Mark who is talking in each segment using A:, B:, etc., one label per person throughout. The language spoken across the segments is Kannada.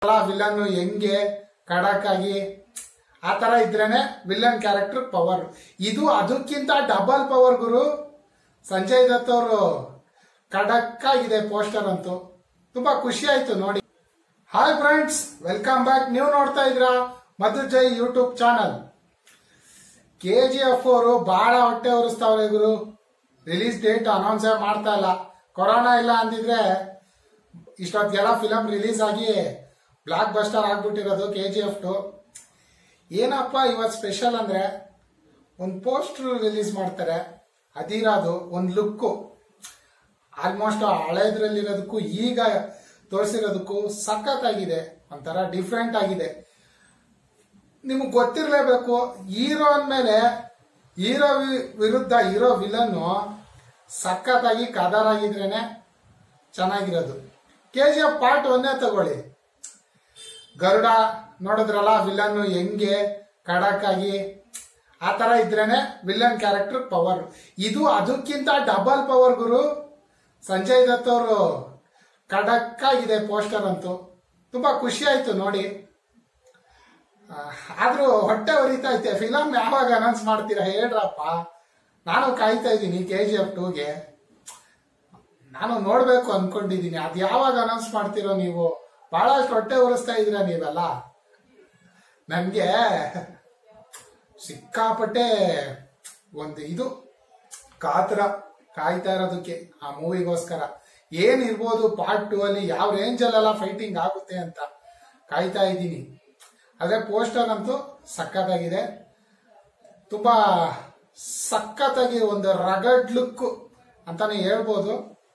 A: ವಿಲನ್ ಹೆಂಗೆ ಖಡಕ್ ಆಗಿ ಆ ತರ ಇದ್ರೇನೆ ವಿಲನ್ ಕ್ಯಾರೆಕ್ಟರ್ ಪವರ್ ಇದು ಅದಕ್ಕಿಂತ ಡಬಲ್ ಪವರ್ ಗುರು ಸಂಜಯ್ ದತ್ ಅವರು ಖಡಕ್ ಆಗಿದೆ ಪೋಸ್ಟರ್ ಅಂತೂ ತುಂಬಾ ಖುಷಿ ಆಯ್ತು ನೋಡಿ ಹಾಯ್ ಫ್ರೆಂಡ್ಸ್ ವೆಲ್ಕಮ್ ಬ್ಯಾಕ್ ನೀವು ನೋಡ್ತಾ ಇದ್ರ Madhu Jai YouTube channel K G F ಅವರು ಬಹಳ ಹೊಟ್ಟೆ ಉರಿಸ್ತಾವ್ರೆ ಗುರು ರಿಲೀಸ್ ಡೇಟ್ ಅನೌನ್ಸ್ ಮಾಡ್ತಾ ಇಲ್ಲ ಕೊರೋನಾ ಇಲ್ಲ ಅಂದಿದ್ರೆ ಇಷ್ಟೊತ್ತಿಗೆಲ್ಲ ಫಿಲಮ್ ರಿಲೀಸ್ ಆಗಿ ಬ್ಲಾಕ್ ಬಸ್ಟರ್ ಆಗ್ಬಿಟ್ಟಿರೋದು ಕೆ ಜಿ ಎಫ್ ಟು ಏನಪ್ಪ ಇವತ್ತು ಸ್ಪೆಷಲ್ ಅಂದ್ರೆ ಒಂದು ಪೋಸ್ಟರ್ ರಿಲೀಸ್ ಮಾಡ್ತಾರೆ ಅದಿರೋದು ಒಂದು ಲುಕ್ಕು ಆಲ್ಮೋಸ್ಟ್ ಹಳೇದ್ರಲ್ಲಿರೋದಕ್ಕೂ ಈಗ ತೋರಿಸಿರೋದಕ್ಕೂ ಸಖತ್ತಾಗಿದೆ ಒಂಥರ ಡಿಫ್ರೆಂಟ್ ಆಗಿದೆ ನಿಮಗೆ ಗೊತ್ತಿರಲೇಬೇಕು ಹೀರೋ ಅಂದಮೇಲೆ ಹೀರೋ ವಿರುದ್ಧ ಹೀರೋ ವಿಲನ್ನು ಸಖತ್ತಾಗಿ ಕದರ್ ಆಗಿದ್ರೇನೆ ಚೆನ್ನಾಗಿರೋದು ಕೆ ಜಿ ಎಫ್ ಪಾರ್ಟ್ ಒಂದೇ ತಗೊಳ್ಳಿ ಗರುಡ ನೋಡಿದ್ರಲ್ಲ ವಿಲನ್ ಹೆಂಗೆ ಖಡಕ್ ಆಗಿ ಆ ತರ ಇದ್ರೇನೆ ವಿಲನ್ ಕ್ಯಾರೆಕ್ಟರ್ ಪವರ್ ಇದು ಅದಕ್ಕಿಂತ ಡಬಲ್ ಪವರ್ ಗುರು ಸಂಜಯ್ ದತ್ ಅವರು ಖಡಕ್ ಆಗಿದೆ ಪೋಸ್ಟರ್ ಅಂತೂ ತುಂಬಾ ಖುಷಿ ಆಯ್ತು ನೋಡಿ ಆ, ಆದ್ರೂ ಹೊಟ್ಟೆ ಉರಿತಾ ಐತೆ ಫಿಲಮ್ ಯಾವಾಗ ಅನೌನ್ಸ್ ಮಾಡ್ತೀರಾ ಹೇಳ್ರಪ್ಪ ನಾನು ಕಾಯ್ತಾ ಇದ್ದೀನಿ ಕೆ ಜಿ ಎಫ್ ಟೂಗೆ ನಾನು ನೋಡ್ಬೇಕು ಅನ್ಕೊಂಡಿದ್ದೀನಿ ಅದ್ ಯಾವಾಗ ಅನೌನ್ಸ್ ಮಾಡ್ತೀರೋ ನೀವು ಬಹಳಷ್ಟು ಹೊಟ್ಟೆ ಉರಿಸ್ತಾ ಇದೀರ ನೀವೆಲ್ಲ ನನ್ಗೆ ಸಿಕ್ಕಾಪಟ್ಟೆ ಒಂದು ಇದು ಕಾತರ ಕಾಯ್ತಾ ಇರೋದಕ್ಕೆ ಆ ಮೂವಿಗೋಸ್ಕರ ಏನಿರ್ಬೋದು ಪಾರ್ಟ್ ಟೂ ಅಲ್ಲಿ ಯಾವ ರೇಂಜ್ ಅಲ್ಲೆಲ್ಲ ಫೈಟಿಂಗ್ ಆಗುತ್ತೆ ಅಂತ ಕಾಯ್ತಾ ಇದ್ದೀನಿ ಆದ್ರೆ ಪೋಸ್ಟರ್ ಅಂತೂ ಸಖತ್ತಾಗಿದೆ ತುಂಬಾ ಸಖತ್ತಾಗಿ ಒಂದು ರಗಡ್ ಲುಕ್ ಅಂತಾನೆ ಹೇಳ್ಬೋದು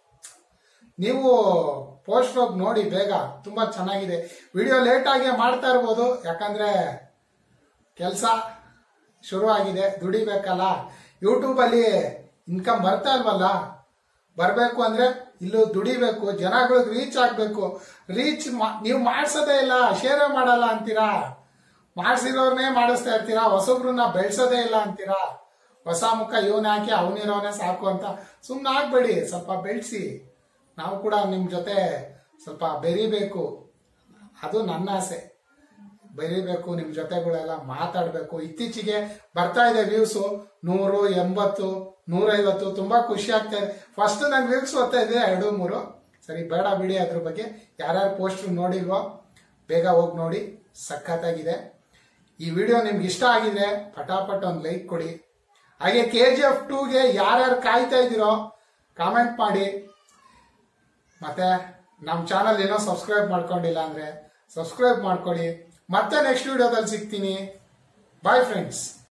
A: ನೀವು ಪೋಸ್ಟ್ ಹೋಗಿ ನೋಡಿ ಬೇಗ ತುಂಬಾ ಚೆನ್ನಾಗಿದೆ ವಿಡಿಯೋ ಲೇಟ್ ಆಗಿ ಮಾಡ್ತಾ ಇರ್ಬೋದು ಯಾಕಂದ್ರೆ ಕೆಲಸ ಶುರು ಆಗಿದೆ ದುಡಿಬೇಕಲ್ಲ ಯೂಟ್ಯೂಬ್ ಅಲ್ಲಿ ಇನ್ಕಮ್ ಬರ್ತಾ ಇಲ್ವಲ್ಲ ಬರಬೇಕು ಅಂದ್ರೆ ಇಲ್ಲೂ ದುಡಿಬೇಕು ಜನಗಳಿಗೆ ರೀಚ್ ಆಗ್ಬೇಕು ರೀಚ್ ನೀವು ಮಾಡ್ಸೋದೇ ಇಲ್ಲ ಶೇರೇ ಮಾಡಲ್ಲ ಅಂತೀರಾ ಮಾಡ್ಸಿರೋರ್ನೇ ಮಾಡಿಸ್ತಾ ಇರ್ತೀರಾ ಹೊಸಬ್ರನ್ನ ಬೆಳ್ಸೋದೇ ಇಲ್ಲ ಅಂತೀರಾ ಹೊಸ ಮುಖ ಇವನ್ ಹಾಕಿ ಅವನಿರೋನೇ ಸಾಕು ಅಂತ ಸುಮ್ಮನೆ ಆಗ್ಬೇಡಿ ಸ್ವಲ್ಪ ಬೆಳೆಸಿ ನಾವು ಕೂಡ ನಿಮ್ ಜೊತೆ ಸ್ವಲ್ಪ ಬೆರಿಬೇಕು ಅದು ನನ್ನ ಆಸೆ ಬೆರಿಬೇಕು ನಿಮ್ ಜೊತೆಗಳೆಲ್ಲ ಮಾತಾಡ್ಬೇಕು ಇತ್ತೀಚೆಗೆ ಬರ್ತಾ ಇದೆ ವ್ಯೂಸು ನೂರು ಎಂಬತ್ತು ನೂರೈವತ್ತು ತುಂಬಾ ಖುಷಿ ಆಗ್ತಾ ಇದೆ ಫಸ್ಟ್ ನಂಗೆ ವ್ಯೂಸ್ ಬರ್ತಾ ಇದೆ ಎರಡು ಮೂರು ಸರಿ ಬೇಡ ಬಿಡಿ ಅದ್ರ ಬಗ್ಗೆ ಯಾರ್ಯಾರು ಪೋಸ್ಟ್ ನೋಡಿಲ್ವೋ ಬೇಗ ಹೋಗಿ ನೋಡಿ ಸಖತ್ತಾಗಿದೆ ಈ ವಿಡಿಯೋ ನಿಮ್ಗೆ ಇಷ್ಟ ಆಗಿದೆ ಪಟಾಪಟ್ ಒಂದು ಲೈಕ್ ಕೊಡಿ ಹಾಗೆ ಕೆ ಜಿ ಎಫ್ ಟೂಗೆ ಯಾರ್ಯಾರು ಕಾಯ್ತಾ ಇದ್ದೀರೋ ಕಾಮೆಂಟ್ ಮಾಡಿ ಮತ್ತೆ ನಮ್ಮ ಚಾನಲ್ ಏನೋ ಸಬ್ಸ್ಕ್ರೈಬ್ ಮಾಡ್ಕೊಂಡಿಲ್ಲ ಅಂದ್ರೆ ಸಬ್ಸ್ಕ್ರೈಬ್ ಮಾಡ್ಕೊಳ್ಳಿ ಮತ್ತೆ ನೆಕ್ಸ್ಟ್ ವಿಡಿಯೋದಲ್ಲಿ ಸಿಗ್ತೀನಿ ಬಾಯ್ ಫ್ರೆಂಡ್ಸ್